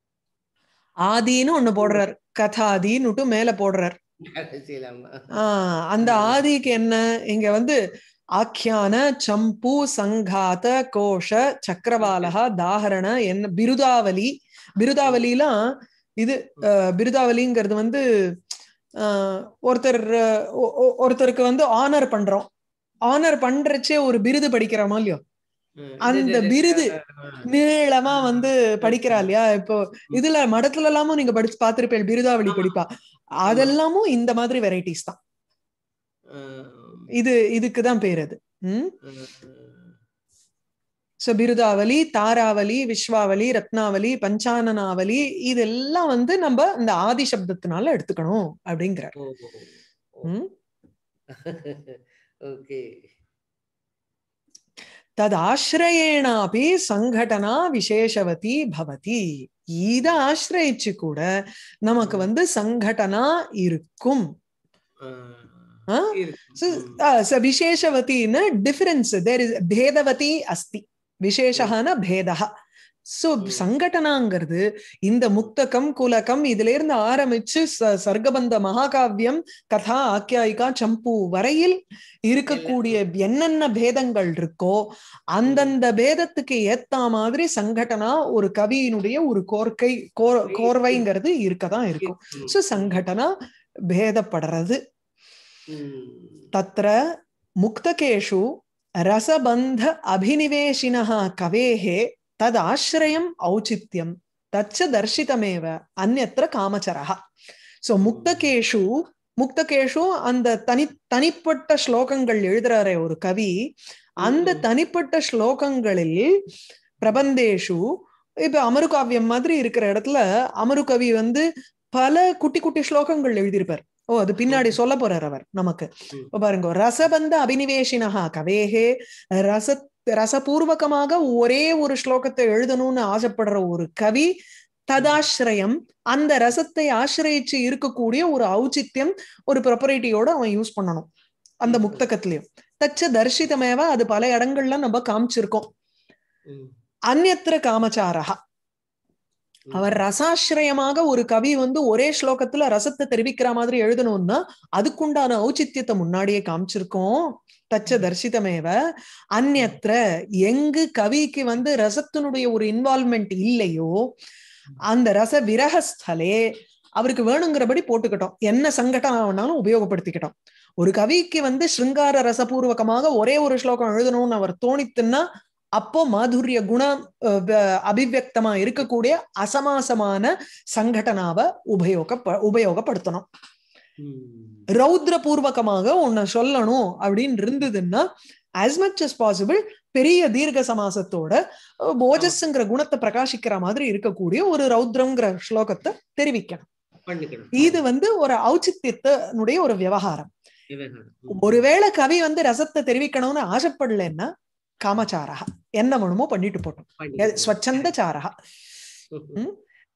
ஆதின்னு ஒண்ணு போடுறார் கதாதின்னுட்டு மேல போடுறார் கடைசியில ஆமா. ஆஹ் அந்த ஆதிக்கு என்ன இங்க வந்து ஆக்கியான சம்பு சங்காத கோஷ சக்கரவாலகா தாகரண என்ன பிருதாவலி பிருதாவலிலாம் இது அஹ், பிருதாவலிங்கிறது வந்து அஹ், ஒருத்தர் அஹ், ஒ- ஒ- ஒருத்தருக்கு வந்து ஆனர் பண்றோம் ஆனர் பண்றச்சே ஒரு விருது படிக்கிறோமா இல்லையோ ம். அந்த இது- இது- விருது ஆ. நீளமா வந்து படிக்கிறா இல்லையா இப்போ இதுல மடத்துல எல்லாமும் நீங்க படிச்சு பார்த்திருப்பேன் பிருதாவளி ஆமா. படிப்பா அதெல்லாமும் இந்த மாதிரி வெரைட்டிஸ் தான் ஆ. இது இதுக்குதான் பேர் அது ம் ஆ. சோ பிருதாவலி தாராவலி விஸ்வாவலி ரத்னாவலி பஞ்சானனாவலி இதெல்லாம் வந்து நம்ம இந்த ஆதி சப்தத்தினால எடுத்துக்கணும் அப்படிங்கிறார் ஓ, ஓ, ஓ. ம் ஓகே தத் ஆசிரயேணாபி சங்கடனா விசேஷவதி பவதி இத ஆசிரயிச்சு கூட நமக்கு வந்து சங்கடனா இருக்கும் ஆ, ஆ? இருக்கு. So, hmm. uh, so விசேஷவதின்னு டிஃபரன்ஸ் தேர் இஸ் பேதவதி அஸ்தி விசேஷகான பேதா சோ ம். சங்கடனாங்கிறது இந்த முக்தகம் குலகம் இதுல இருந்து ஆரம்பிச்சு ச- சர்க்கபந்த மகாகாவியம் கதா ஆக்கியாயிகா சம்பு வரையில் இருக்கக்கூடிய என்னென்ன பேதங்கள் இருக்கோ அந்தந்த பேதத்துக்கு ஏத்த மாதிரி சங்கடனா ஒரு கவியினுடைய ஒரு கோர்க்கை கோர்- கோர்வைங்கிறது இருக்கதான் இருக்கும் ம். சோ சங்கடனா பேதப்படுறது ம். तत्र मुक्तकेषु रसबन्ध अभिनिवेशिनः कवेः तदाश्रयम् औचित्यं तच्च दर्शितमेव अन्यत्र कामचरः सो முக்தகேஷு முக்தகேஷு அந்த தனி தனிப்பட்ட ஸ்லோகங்கள் எழுதுறாரே ஒரு கவி அந்த ம். தனிப்பட்ட ஸ்லோகங்களில் பிரபந்தேஷு இப்ப அமருகாவியம் மாதிரி இருக்கிற இடத்துல அமருகவி வந்து பல குட்டி குட்டி ஸ்லோகங்கள் எழுதியிருப்பார் ஓ அது பின்னாடி Okay. சொல்ல போறார் அவர் நமக்கு ம். இப்ப பாருங்க ரசபந்த அபினிவேஷினஹா கவேகே ரச ரசபூர்வகமாக ஒரே ஒரு ஸ்லோகத்தை எழுதணும்னு ஆசைப்படுற ஒரு கவி ததாசிரயம் அந்த ரசத்தை ஆசிரயிச்சு இருக்கக்கூடிய ஒரு ஔச்சித்யம் ஒரு ப்ரொப்பரேட்டியோட அவன் யூஸ் பண்ணணும் அந்த ம். முக்தகத்திலையும் தச்ச தர்ஷிதமேவ அது பல இடங்கள்ல நம்ம காமிச்சிருக்கோம் ம். அந்நத்திர காமச்சாரஹா அவர் ரசாசிரயமாக ஒரு கவி வந்து ஒரே ஸ்லோகத்துல ரசத்தை தெரிவிக்கிற மாதிரி எழுதணும்னா அதுக்குண்டான ஔச்சித்யத்தை முன்னாடியே காமிச்சிருக்கோம் தச்ச தர்சிதமேவ அந்நத்திர எங்கு கவிக்கு வந்து ரசத்தினுடைய ஒரு இன்வால்மெண்ட் இல்லையோ அந்த ரச விரகஸ்தலே அவருக்கு வேணுங்கிறபடி போட்டுக்கிட்டோம் என்ன சங்கடம் வேணாலும் உபயோகப்படுத்திக்கிட்டோம் ஒரு கவிக்கு வந்து ஸ்ருங்கார ரசபூர்வகமாக ஒரே ஒரு ஸ்லோகம் எழுதணும்னு அவர் தோணித்துன்னா அப்போ மாதுரிய குணம் அஹ், வ- அபிவியக்தமா இருக்கக்கூடிய அசமாசமான சங்கடனாவை உபயோக உபயோகப்படுத்தணும் ம். ரௌத்ர பூர்வகமாக உன்னை சொல்லணும் அப்படின்னு இருந்ததுன்னா as much as பாசிபிள் பெரிய தீர்க்க சமாசத்தோட அஹ், போஜஸ்ங்கிற குணத்தை பிரகாசிக்கிற மாதிரி இருக்கக்கூடிய ஒரு ரௌத்ரம்ங்கிற ஸ்லோகத்தை தெரிவிக்கணும் பண்ணிக்கணும் இது வந்து ஒரு ஔச்சித்யத்தினுடைய ஒரு விவகாரம் விவேகானந்தர். ம். ஒருவேளை கவி வந்து ரசத்தை தெரிவிக்கணும்னு ஆசைப்படலைன்னா காமச்சாரகா என்ன வேணுமோ பண்ணிட்டு போட்டோம் பண்ணிக்கணும். ஸ்வச்சந்த சாரகா ம்?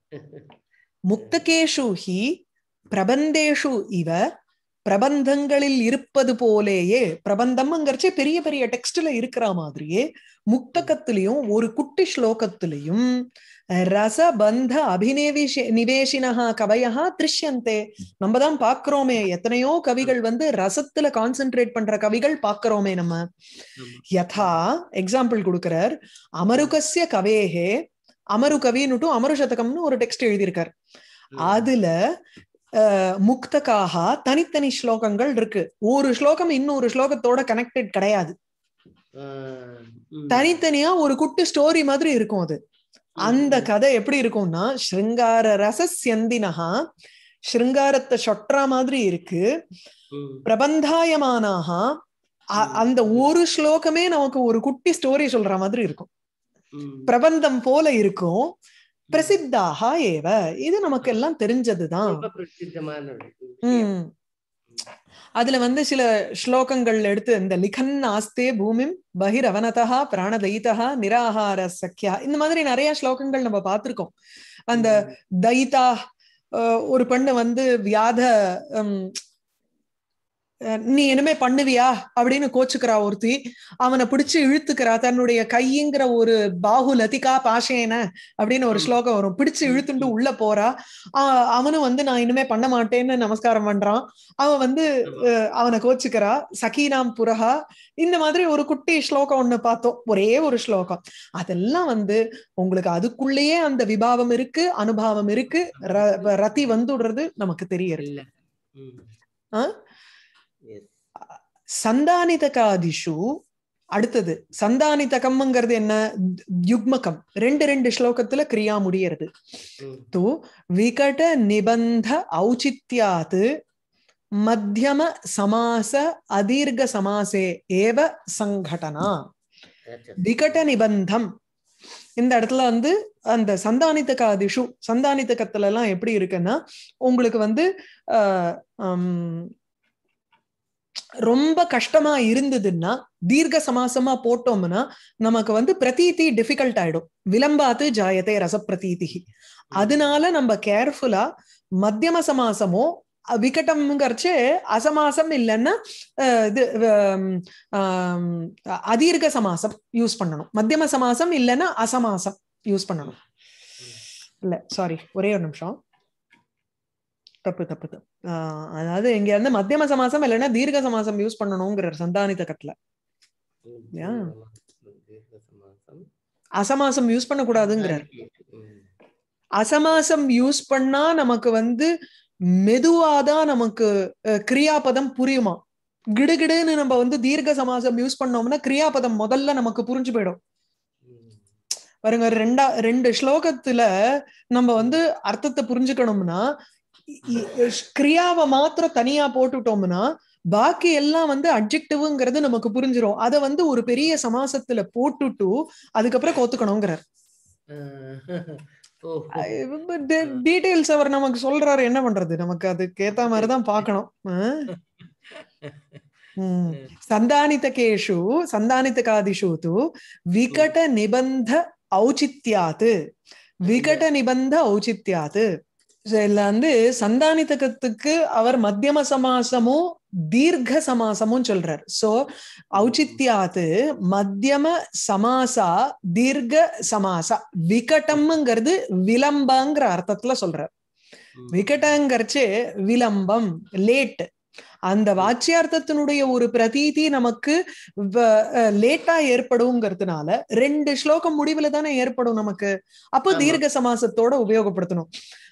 முக்தகேஷு ஹி பிரபந்தேஷு இவ பிரபந்தங்களில் இருப்பது போலேயே பிரபந்தம்ங்கிறச்சே பெரிய பெரிய டெக்ஸ்ட்ல இருக்கிற மாதிரியே முக்தகத்திலையும் ஒரு குட்டி ஸ்லோகத்திலையும் ரசபந்த அபிநேவிஷ நிவேஷினஹா கவயஹா திருஷ்யந்தே நம்ம தான் பாக்குறோமே எத்தனையோ கவிகள் வந்து ரசத்துல கான்சென்ட்ரேட் பண்ற கவிகள் பாக்குறோமே நம்ம ஆமா. யதா எக்ஸாம்பிள் கொடுக்கிறார் அமருகஸ்ய கவேஹே அமரு கவின்னுட்டும் அமரு சதகம்னு ஒரு டெக்ஸ்ட் எழுதியிருக்கார் ம். அதுல அஹ், முக்தகாக தனித்தனி ஸ்லோகங்கள் இருக்கு ஒரு ஸ்லோகம் இன்னொரு ஸ்லோகத்தோட கனெக்டட் கிடையாது ஆ, ம். தனித்தனியா ஒரு குட்டி ஸ்டோரி மாதிரி இருக்கும் அது அந்த ம். கதை எப்படி இருக்கும்னா ஸ்ருங்கார ரசஸ்யந்தினஹா ஸ்ருங்காரத்தை சொட்டுற மாதிரி இருக்கு ம். பிரபந்தாயமானாக அ- ம். அந்த ஒரு ஸ்லோகமே நமக்கு ஒரு குட்டி ஸ்டோரி சொல்ற மாதிரி இருக்கும் ம். பிரபந்தம் போல இருக்கும் பிரசித்தாக ஏவ இது நமக்கு எல்லாம் தெரிஞ்சதுதான் ரொம்ப பிரசித்தமான ஒரு விஷயம். உம் அதுல வந்து சில ஸ்லோகங்கள் எடுத்து இந்த லிகன் ஆஸ்தே பூமிம் பகிர் அவனதா பிராணதயிதா நிராகார சக்கியா இந்த மாதிரி நிறைய ஸ்லோகங்கள் நம்ம பார்த்திருக்கோம் அந்த ம். தைதா அஹ், ஒரு பெண்ணு வந்து வியாத ஹம், அஹ், நீ இனிமே பண்ணுவியா அப்படின்னு கோச்சுக்கிறா ஒருத்தி அவனை பிடிச்சு இழுத்துக்கிறா தன்னுடைய கைங்கிற ஒரு பாகு லதிகா பாஷேன அப்படின்னு ஒரு ஆமா. ஸ்லோகம் வரும் பிடிச்சு ம், இழுத்துட்டு ம். உள்ள போறா ஆஹ் அவனும் வந்து நான் இனிமே பண்ண மாட்டேன்னு நமஸ்காரம் பண்றான் அவன் வந்து ஆமா. அஹ், அவனை கோச்சுக்கிறா சகீனாம் புரஹா இந்த மாதிரி ஒரு குட்டி ஸ்லோகம் ஒண்ணு பார்த்தோம் ஒரே ஒரு ஸ்லோகம் அதெல்லாம் வந்து உங்களுக்கு அதுக்குள்ளேயே அந்த விபாவம் இருக்கு அனுபாவம் இருக்கு ர- ரதி வந்துடுறது நமக்கு தெரியறது இல்ல ம். ஆ? Yes. சந்தானிதகாதிஷு அடுத்தது சந்தானிதகம்ங்கிறது என்ன யுக்மகம் ரெண்டு ரெண்டு ஸ்லோகத்துல கிரியா முடியறது ம். தூ விகட நிபந்த ஔச்சித்யாத் மத்தியம சமாச அதீர்க சமாசே ஏவ சங்கடனா That's it. விகட நிபந்தம் இந்த இடத்துல வந்து அந்த சந்தானித்தகாதிஷு சந்தானித்தகத்துல எல்லாம் எப்படி இருக்குன்னா உங்களுக்கு வந்து ஆஹ், ஹம், ரொம்ப கஷ்டமா இருந்ததுன்னா தீர்க்க சமாசமா போட்டோம்னா நமக்கு வந்து பிரதீதி டிஃபிகல்ட் ஆயிடும் விளம்பாத்து ஜாயத்தை ரசப்பிரதீதி அதனால நம்ம கேர்ஃபுல்லா மத்தியம சமாசமோ அஹ், விகடம்ங்கிறச்சு அசமாசம் இல்லைன்னா அஹ், இது ஹம், ஆம், அதீர்க்க சமாசம் யூஸ் பண்ணணும் மத்தியம சமாசம் இல்லைன்னா அசமாசம் யூஸ் பண்ணணும் இல்ல சாரி ஒரே ஒரு நிமிஷம் தப்பு தப்பு தப்பு ஆஹ் அதாவது இங்க வந்து மத்தியம சமாசம் இல்லைன்னா தீர்க்க சமாசம் யூஸ் பண்ணணுங்கிற சந்தானித கட்டல யா. அசமாசம் யூஸ் பண்ணக்கூடாதுங்கிறார் அசமாசம் யூஸ் பண்ணா நமக்கு வந்து மெதுவாதான் நமக்கு அஹ், கிரியாபதம் புரியுமா கிடுகிடுன்னு நம்ம வந்து தீர்க்க சமாசம் யூஸ் பண்ணோம்னா கிரியாபதம் முதல்ல நமக்கு புரிஞ்சு போயிடும் பாருங்க ரெண்டா ரெண்டு ஸ்லோகத்துல நம்ம வந்து அர்த்தத்தை புரிஞ்சுக்கணும்னா இ- இ- கிரியாவை மாத்திரம் தனியா போட்டுட்டோம்னா பாக்கி எல்லாம் வந்து அப்ஜெக்டிவ்ங்கிறது நமக்கு புரிஞ்சிரும் அதை வந்து ஒரு பெரிய சமாசத்துல போட்டுட்டு அதுக்கப்புறம் கோத்துக்கணுங்கிறார் டீடைல்ஸ் அவர் நமக்கு சொல்றாரு என்ன பண்றது நமக்கு அதுக்கு ஏத்த மாதிரிதான் பார்க்கணும் அஹ்? ம். சந்தானிதகேஷு சந்தானிதகாதிஷு து விகட நிபந்த ஔச்சித்யாத் விகட நிபந்த ஔச்சித்யாத் இதுல வந்து சந்தானிதகத்துக்கு அவர் மத்தியம சமாசமும் தீர்க்க சமாசமும் சொல்றார் சோ ஔச்சித்யாத் மத்தியம சமாசா தீர்க்க சமாசா விகடம்ங்கிறது விளம்பங்கிற அர்த்தத்துல சொல்றார் விகடங்கரிச்சு விளம்பம் லேட் அந்த வாச்சியார்த்தத்தினுடைய ஒரு பிரதீதி நமக்கு லேட்டா ஏற்படுங்கிறதுனால ரெண்டு ஸ்லோகம் முடிவுல தானே ஏற்படும் நமக்கு அப்போ ஆமா. தீர்க்க சமாசத்தோட உபயோகப்படுத்தணும்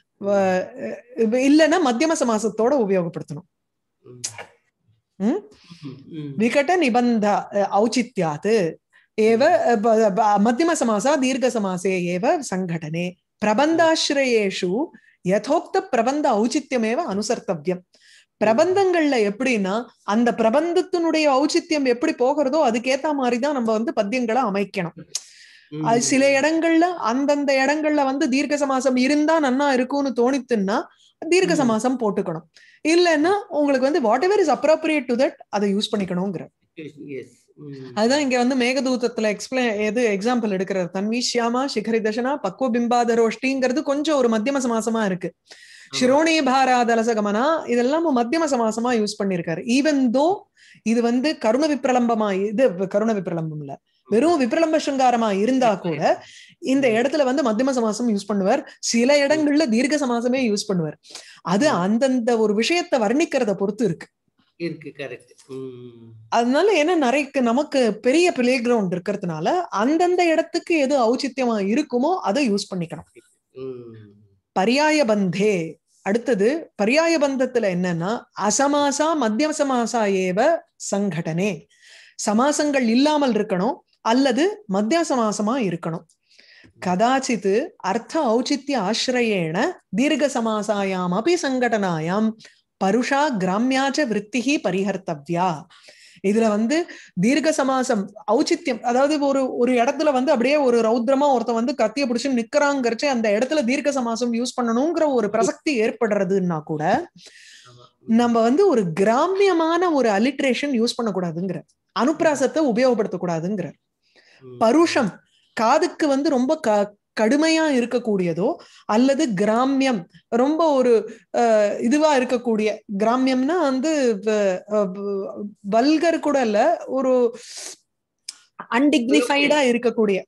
வ- இல்லைன்னா மத்தியம சமாசத்தோட உபயோகப்படுத்தணும் ம்? விகட நிபந்த அஹ், ஔச்சித்யாத் ஏவ அஹ், ப- ப- மத்தியம சமாசா தீர்க்க சமாசே ஏவ சங்கடனே பிரபந்தாசிரயேஷு யதோக்த பிரபந்த ஔச்சித்யமேவ அனுசர்த்தவ்யம் பிரபந்தங்கள்ல எப்படின்னா அந்த பிரபந்தத்தினுடைய ஔச்சித்யம் எப்படி போகிறதோ அதுக்கேத்த மாதிரிதான் நம்ம வந்து பத்தியங்களை அமைக்கணும் அது சில இடங்கள்ல அந்தந்த இடங்கள்ல வந்து தீர்க்க சமாசம் இருந்தா நன்னா இருக்கும்னு தோணித்துன்னா தீர்க்க ம். சமாசம் போட்டுக்கணும் இல்லைன்னா உங்களுக்கு வந்து whatever is appropriate to that அதை யூஸ் பண்ணிக்கணுங்கிற அதுதான் இங்க வந்து மேகதூதத்துல எக்ஸ்பிளைன் எது எக்ஸாம்பிள் எடுக்கிறார் தன்வி ஷியாமா சிகரி தசனா பக்வ பிம்பாதரோஷ்டிங்கிறது கொஞ்சம் ஒரு மத்தியம சமாசமா இருக்கு ஷிரோணி பாராதலச கமனா இதெல்லாம் மத்தியம சமாசமா யூஸ் பண்ணிருக்காரு ஈவன் தோ இது வந்து கருண விப்ரலம்பமா இது கருண விப்ரலம்பம் இல்ல வெறும் விப்ரலம்ப சிருங்காரமா இருந்தா கூட இந்த இடத்துல வந்து மத்தியம சமாசம் யூஸ் பண்ணுவார் சில இடங்கள்ல தீர்க்க சமாசமே யூஸ் பண்ணுவார் அது அந்தந்த ஒரு விஷயத்தை வர்ணிக்கிறத பொறுத்து இருக்கு இருக்கு கரெக்ட் அதனால என்ன நிறைய நமக்கு பெரிய பிளே கிரவுண்ட் இருக்கிறதுனால அந்தந்த இடத்துக்கு எது ஔச்சித்யமா இருக்குமோ அதை யூஸ் பண்ணிக்கணும் பரியாய பந்தே அடுத்தது பரியாய பந்தத்துல என்னன்னா அசமாசா மத்தியம சமாசா ஏவ சங்கடனே சமாசங்கள் இல்லாமல் இருக்கணும் அல்லது மத்திய சமாசமா இருக்கணும் கதாச்சித் அர்த்த ஔச்சித்ய ஆசிரயேண தீர்க்க சமாசாயாம் அப்படி சங்கடனாயாம் பருஷா கிராமியாச்ச விற்த்திகி பரிஹர்த்தவ்யா இதுல வந்து தீர்க்க சமாசம் ஔச்சித்யம் அதாவது ஒரு ஒரு இடத்துல வந்து அப்படியே ஒரு ரௌத்ரமா ஒருத்தன் வந்து கத்திய பிடிச்சு நிக்கிறாங்கிறச்சு அந்த இடத்துல தீர்க்க சமாசம் யூஸ் பண்ணணுங்கிற ஒரு பிரசக்தி ஏற்படுறதுன்னா கூட நம்ம வந்து ஒரு கிராமியமான ஒரு அலிட்ரேஷன் யூஸ் பண்ணக்கூடாதுங்கிற அனுப்பிராசத்தை உபயோகப்படுத்தக்கூடாதுங்கிற பருஷம் காதுக்கு வந்து ரொம்ப க கடுமையா இருக்கக்கூடியதோ அல்லது கிராமியம் ரொம்ப ஒரு இதுவா இருக்கக்கூடிய கிராமியம்னா வந்து வல்கர் கூட இல்ல ஒரு அன்டிக்னிஃபைடா இருக்கக்கூடிய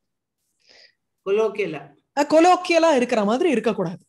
கொலோக்கியலா இருக்கிற மாதிரி இருக்கக்கூடாது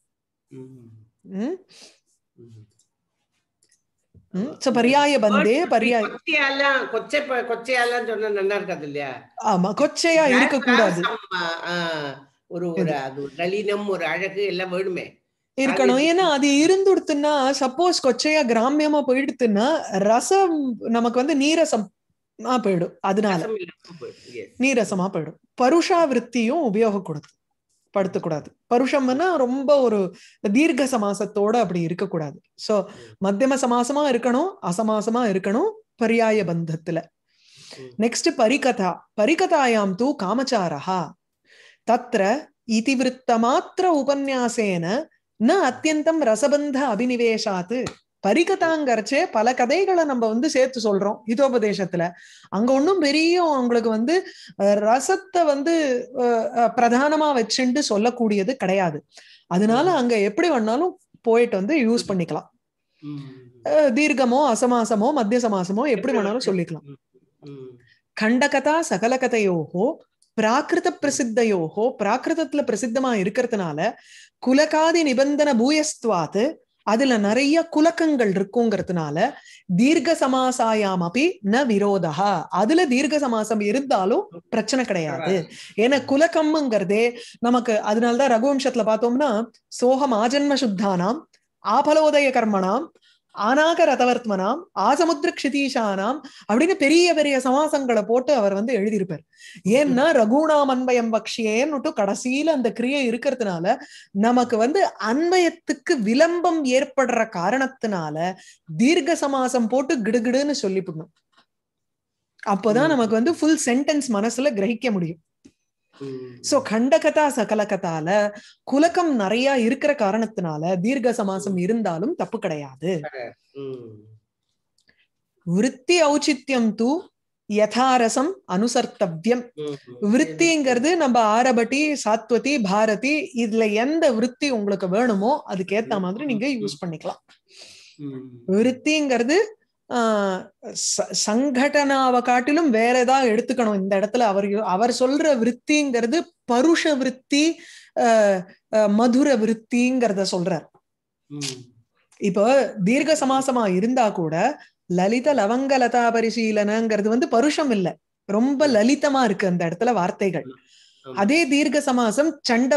பரியாய பந்தே பரியாய கொச்சையெல்லாம் கொச்சை கொச்சையெல்லாம் சொன்னா நல்லா இருக்காது இல்லையா ஆமா கொச்சையா இருக்க கூடாது ஒரு ஒரு அது ஒரு நளினம் ஒரு அழகு எல்லாம் வேணுமே இருக்கணும் ஏன்னா அது இருந்துடுத்துன்னா சப்போஸ் கொச்சையா கிராமியமா போயிடுத்துன்னா ரசம் நமக்கு வந்து நீரசம் போயிடும் அதனால நீரசமா போயிடும் பருஷா விற்த்தியும் உபயோகக்கூடாது படுத்தக்கூடாது பருஷம்னா ரொம்ப ஒரு தீர்க்க சமாசத்தோட அப்படி இருக்கக்கூடாது சோ மத்தியம சமாசமா இருக்கணும் அசமாசமா இருக்கணும் பரியாய பந்தத்துல நெக்ஸ்ட் பரிகதா பரிகதாயாம் தூ காமச்சாரா தத்ர இதிவிருத்த மாத்திர உபன்யாசேன ந அத்தியந்தம் ரசபந்த அபினிவேஷாத் பரிகதாங்கரைச்சே பல கதைகளை நம்ம வந்து சேர்த்து சொல்றோம் ஹிதோபதேசத்துல அங்க ஒன்றும் பெரிய உங்களுக்கு வந்து ரசத்தை வந்து பிரதானமா வச்சுட்டு சொல்லக்கூடியது கிடையாது அதனால அங்க எப்படி வேணாலும் போயிட்டு வந்து யூஸ் பண்ணிக்கலாம் தீர்க்கமோ அசமாசமோ மத்திய சமாசமோ எப்படி வேணாலும் சொல்லிக்கலாம் கண்டகதா சகலகதையோகோ பிராகிருத பிரசித்தையோகோ பிராகிருதத்துல பிரசித்தமா இருக்கிறதுனால குலகாதி நிபந்தன பூயஸ்துவாத்து அதுல நிறைய குலக்கங்கள் இருக்குங்கிறதுனால தீர்க்க சமாசாயாம் அப்படி ந விரோதா அதுல தீர்க்க சமாசம் இருந்தாலும் பிரச்சனை கிடையாது ஏன்னா குலக்கம்ங்கிறதே நமக்கு அதனாலதான் ரகுவம்சத்துல பார்த்தோம்னா சோகம் ஆஜன்ம சுத்தானாம் ஆபலோதய கர்மணாம் ஆனாக ரதவர்த்மனாம் ஆசமுத்திர க்ஷிதீஷானாம் அப்படின்னு பெரிய பெரிய சமாசங்களை போட்டு அவர் வந்து எழுதியிருப்பார் ஏன்னா ரகுணாம் அன்பயம் பக்ஷியேன்னுட்டு கடைசியில அந்த கிரியை இருக்கிறதுனால நமக்கு வந்து அன்பயத்துக்கு விளம்பம் ஏற்படுற காரணத்தினால தீர்க்க சமாசம் போட்டு கிடுகிடுன்னு சொல்லிவிடணும் அப்போதான் நமக்கு வந்து ஃபுல் சென்டென்ஸ் மனசுல கிரகிக்க முடியும் சோ கண்டகதா சகலகதால குலக்கம் நிறைய இருக்கிற காரணத்தினால தீர்க்க சமாசம் இருந்தாலும் தப்பு கிடையாது விருத்தி ஔச்சித்யம் தூ யதாரசம் அனுசர்த்தவ்யம் விற்த்திங்கிறது நம்ம ஆரபட்டி சாத்வதி பாரதி இதுல எந்த விற்பி உங்களுக்கு வேணுமோ அதுக்கு ஏத்த மாதிரி நீங்க யூஸ் பண்ணிக்கலாம் விற்த்திங்கிறது சங்கடனாவை காட்டிலும் வேற ஏதாவது எடுத்துக்கணும் இந்த இடத்துல அவர் அவர் சொல்ற விற்த்திங்கிறது பருஷ விற்பி மதுர விற்த்திங்கிறத சொல்றார் இப்போ தீர்க்க சமாசமா இருந்தா கூட லலித லவங்க லதா பரிசீலனங்கிறது வந்து பருஷம் இல்ல ரொம்ப லலிதமா இருக்கு அந்த இடத்துல வார்த்தைகள் அதே தீர்க்க சமாசம் சண்ட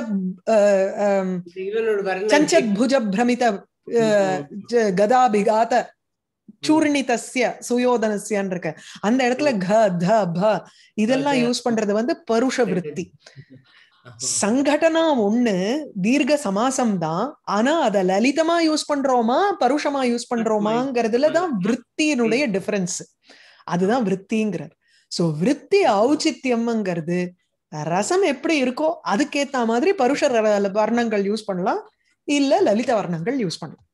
சஞ்சத் புஜ பிரமித கதாபிகாத சூர்ணிதஸ்ய சுயோதனஸ்யன் இருக்க அந்த இடத்துல க த ப இதெல்லாம் யூஸ் பண்றது வந்து பருஷ விற்பி சங்கடனா ஒண்ணு தீர்க்க சமாசம் தான் ஆனா அத லலிதமா யூஸ் பண்றோமா பருஷமா யூஸ் பண்றோமாங்கிறதுலதான் விற்த்தியினுடைய டிஃபரன்ஸ் அதுதான் விற்த்திங்கிறார் சோ விற்பி ஔச்சித்யம்ங்கிறது ரசம் எப்படி இருக்கோ அதுக்கேத்த மாதிரி பருஷ வர்ணங்கள் யூஸ் பண்ணலாம் இல்ல லலித வர்ணங்கள் யூஸ் பண்ணலாம்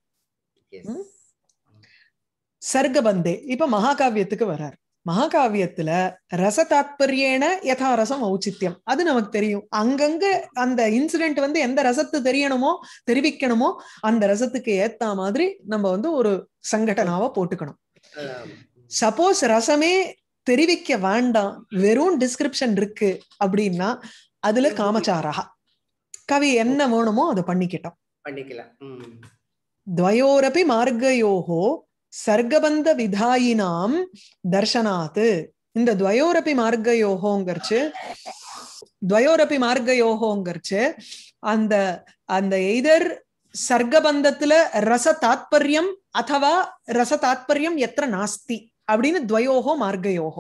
சர்க்கபந்தே இப்ப மகாகாவியத்துக்கு வர்றார் மகாகாவியத்துல ரச தாத்பரியேன யதா ரசம் ஔச்சித்யம் அது நமக்கு தெரியும் அங்கங்க அந்த இன்சிடென்ட் வந்து எந்த ரசத்து தெரியணுமோ தெரிவிக்கணுமோ அந்த ரசத்துக்கு ஏத்த மாதிரி நம்ம வந்து ஒரு சங்கடனாவை போட்டுக்கணும் சப்போஸ் ரசமே தெரிவிக்க வேண்டாம் வெறும் டிஸ்கிரிப்ஷன் இருக்கு அப்படின்னா அதுல காமச்சாரா கவி என்ன வேணுமோ அதை பண்ணிக்கிட்டோம் பண்ணிக்கலாம் துவயோரப்பி மார்கயோகோ சர்க்கபந்த விதாயினாம் தர்ஷனாத்து இந்த துவயோரப்பி மார்க்கயோகோங்கிறச்சு துவயோரப்பி மார்க்கயோகோங்கிறச்சு அந்த அந்த எய்தர் சர்க்கபந்தத்துல ரச தாத்பரியம் அதவா ரச தாத்பரியம் எத்த நாஸ்தி அப்படின்னு துவயோகோ மார்க்கயோகோ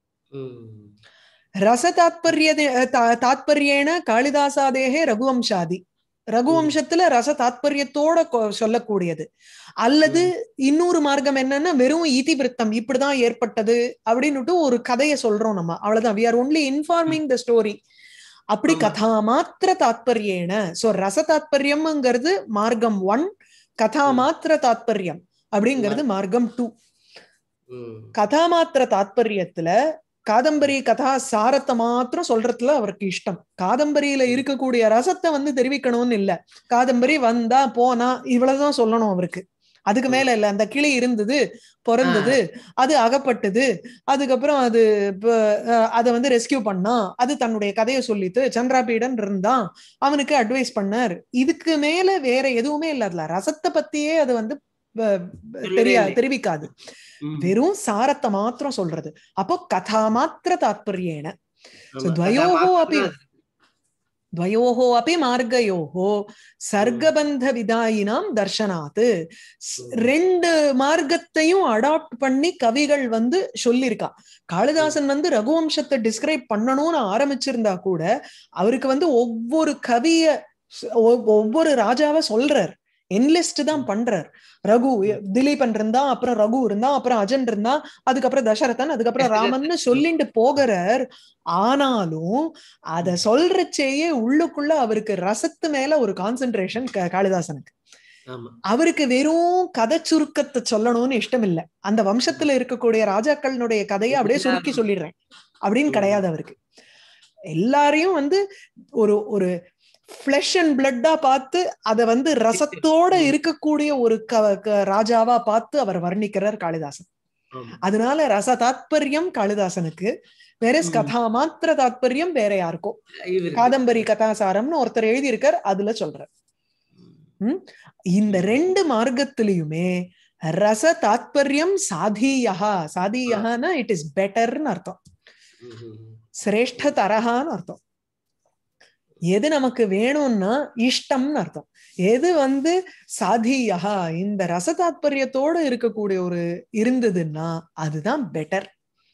ரச தாத்பரிய தாத்பரியேன காளிதாசாதேகே ரகுவம்சாதி ரகுவம்சத்துல ரச தாத்பரியத்தோட சொல்லக்கூடியது அல்லது இன்னொரு மார்க்கம் என்னன்னா வெறும் ஈதி விருத்தம் இப்படிதான் ஏற்பட்டது அப்படின்னுட்டு ஒரு கதையை சொல்றோம் நம்ம அவ்வளவுதான் we are only informing the story அப்படி கதா மாத்திர தாத்பரியேன சோ ரச தாத்பரியம்ங்கிறது மார்க்கம் ஒன் கதா மாத்திர தாத்பரியம் அப்படிங்கிறது மார்க்கம் டூ கதா மாத்திர தாத்பரியத்துல காதம்பரி கதா சாரத்தை மாத்திரம் சொல்றதுல அவருக்கு இஷ்டம் காதம்பரியில இருக்கக்கூடிய ரசத்தை வந்து தெரிவிக்கணும்னு இல்ல காதம்பரி வந்தா போனா இவ்வளவுதான் சொல்லணும் அவருக்கு அதுக்கு மேல இல்ல அந்த கிளி இருந்தது பிறந்தது அது அகப்பட்டது அதுக்கப்புறம் அது அதை வந்து ரெஸ்கியூ பண்ணா அது தன்னுடைய கதையை சொல்லிட்டு சந்திராபீடன் இருந்தான் அவனுக்கு அட்வைஸ் பண்ணார் இதுக்கு மேல வேற எதுவுமே இல்ல அதுல ரசத்தை பத்தியே அது வந்து தெரியா தெரிவிக்காது வெறும் சாரத்தை மாத்திரம் சொல்றது அப்போ கதா மாத்திர தாத்பரியேன துவயோகோ அப்படி துவயோகோ அப்படி மார்க்கயோகோ சர்க்கபந்த விதாயினாம் தர்ஷனாத்து ரெண்டு மார்க்கத்தையும் அடாப்ட் பண்ணி கவிகள் வந்து சொல்லியிருக்கா காளிதாசன் வந்து ரகுவம்சத்தை டிஸ்கிரைப் பண்ணணும்னு ஆரம்பிச்சிருந்தா கூட அவருக்கு வந்து ஒவ்வொரு கவிய ஒவ்வொரு ராஜாவை சொல்றார் என்லிஸ்ட் தான் பண்றார் ரகு திலீபன் இருந்தா அப்புறம் ரகு இருந்தா அப்புறம் அஜன் இருந்தா அதுக்கப்புறம் தசரதன் அதுக்கப்புறம் ராமன் சொல்லிட்டு போகிறார் ஆனாலும் அத சொல்றச்சேயே உள்ளுக்குள்ள அவருக்கு ரசத்து மேல ஒரு கான்சென்ட்ரேஷன் காளிதாசனுக்கு ஆமா அவருக்கு வெறும் கதை சுருக்கத்தை சொல்லணும்னு இஷ்டம் இல்ல அந்த வம்சத்துல இருக்கக்கூடிய ராஜாக்களினுடைய கதையை அப்படியே சுருக்கி சொல்லிடுறேன் அப்படின்னு ம். கிடையாது அவருக்கு எல்லாரையும் வந்து ஒரு ஒரு ஃபிளஷ் அண்ட் பிளட்டா பார்த்து அதை வந்து ரசத்தோட ம். இருக்கக்கூடிய ஒரு க- க- ராஜாவா பார்த்து அவர் வர்ணிக்கிறார் காளிதாசன் ஆமா அதனால ரச தாத்பரியம் காளிதாசனுக்கு வேற ம். கதா மாத்திர தாத்பரியம் வேற யாருக்கும் இவருக்கு காதம்பரி கதாசாரம்னு ஒருத்தர் எழுதியிருக்கார் அதுல சொல்றார் இந்த ரெண்டு மார்க்கத்திலயுமே ரச தாத்பரியம் சாதீயா சாதீயஹானா இட் இஸ் பெட்டர்னு அர்த்தம் ம், ம், ம். சிரேஷ்ட தரஹான்னு அர்த்தம் எது நமக்கு வேணும்னா இஷ்டம்னு அர்த்தம் எது வந்து சாதீயா இந்த ரச தாத்பரியத்தோட இருக்கக்கூடிய ஒரு இருந்ததுன்னா அதுதான் பெட்டர்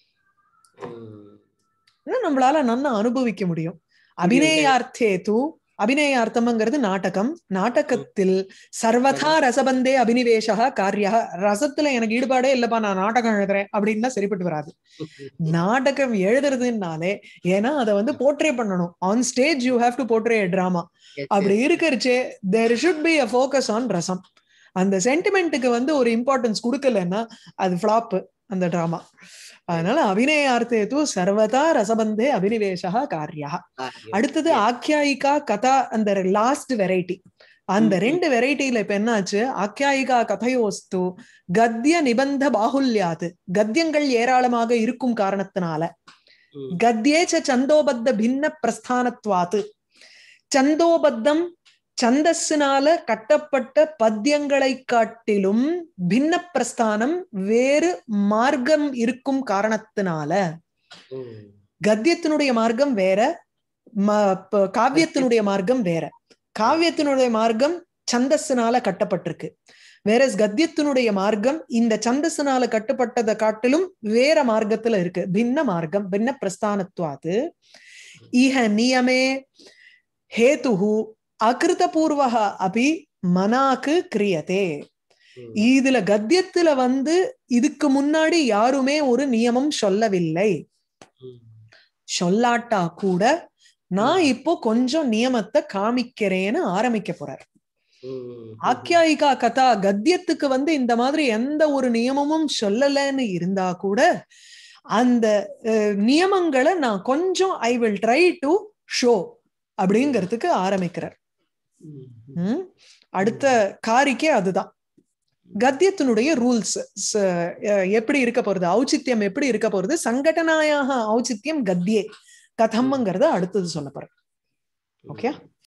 ம். நம்மளால நன்னா அனுபவிக்க முடியும் அபிநயார்த்தே தூ அபிநயார்த்தம்ங்கிறது நாடகம் நாடகத்தில் சர்வதா ரசபந்தே அபினிவேஷா காரியா ரசத்துல எனக்கு ஈடுபாடே இல்லப்பா நான் நாடகம் எழுதுறேன் அப்படின்னா சரிப்பட்டு வராது நாடகம் எழுதுறதுனாலே ஏன்னா அதை வந்து போர்ட்ரே பண்ணணும் on stage you have to portray drama Yes, அப்படி yes. இருக்கிறச்சே there should be a focus on ரசம் அந்த சென்டிமெண்ட்டுக்கு வந்து ஒரு இம்பார்ட்டன்ஸ் கொடுக்கலன்னா அது ஃபிளாப் அந்த டிராமா அதனால அபிநயார்த்தே தூ சர்வதா ரசபந்தே அபினிவேஷா காரியா காரியம். அடுத்தது Yes. ஆக்கியாயிகா கதா அந்த லாஸ்ட் வெரைட்டி அந்த ம், ம். ரெண்டு வெரைட்டில இப்ப என்னாச்சு ஆக்கியாயிகா கதையோஸ்து கத்திய நிபந்த பாகுல்யாது கத்தியங்கள் ஏராளமாக இருக்கும் காரணத்தினால ம். கத்தியேச்ச சந்தோபத்த பின்ன பிரஸ்தானத்வாத்து சந்தோபத்தம் சந்தஸ்ஸினால கட்டப்பட்ட பத்தியங்களை காட்டிலும் பின்ன பிரஸ்தானம் வேறு மார்க்கம் இருக்கும் காரணத்தினால ம். கத்தியத்தினுடைய மார்க்கம் வேற ம- ப- காவியத்தினுடைய மார்க்கம் வேற காவியத்தினுடைய மார்க்கம் சந்தஸ்ஸினால கட்டப்பட்டிருக்கு வேற கத்தியத்தினுடைய மார்க்கம் இந்த சந்தஸ்ஸினால கட்டப்பட்டதை காட்டிலும் வேற மார்க்கத்துல இருக்கு பின்ன மார்க்கம் பின்ன பிரஸ்தானத்வாது இஹ நியமே ஹேதுஹு அகிருதபூர்வக அபி மனாக்கு கிரியதே ம். இதுல கத்தியத்துல வந்து இதுக்கு முன்னாடி யாருமே ஒரு நியமம் சொல்லவில்லை ம். சொல்லாட்டா கூட நான் இப்போ கொஞ்சம் நியமத்தை காமிக்கிறேன்னு ஆரம்பிக்க போறார் ம். ஆக்கியாயிகா கதா கத்தியத்துக்கு வந்து இந்த மாதிரி எந்த ஒரு நியமமும் சொல்லலைன்னு இருந்தா கூட அந்த அஹ், நியமங்களை நான் கொஞ்சம் I will try to show அப்படிங்கிறதுக்கு ஆரம்பிக்கிறார் ம். ம்? அடுத்த காரிக்கே அதுதான் கத்தியத்தினுடைய ரூல்ஸ் எப்படி இருக்க போறது ஔச்சித்யம் எப்படி இருக்க போறது சங்கடனாயாக ஔச்சித்யம் கத்தியே கதம்ங்கிறத அடுத்தது சொல்ல போறேன் ஓகே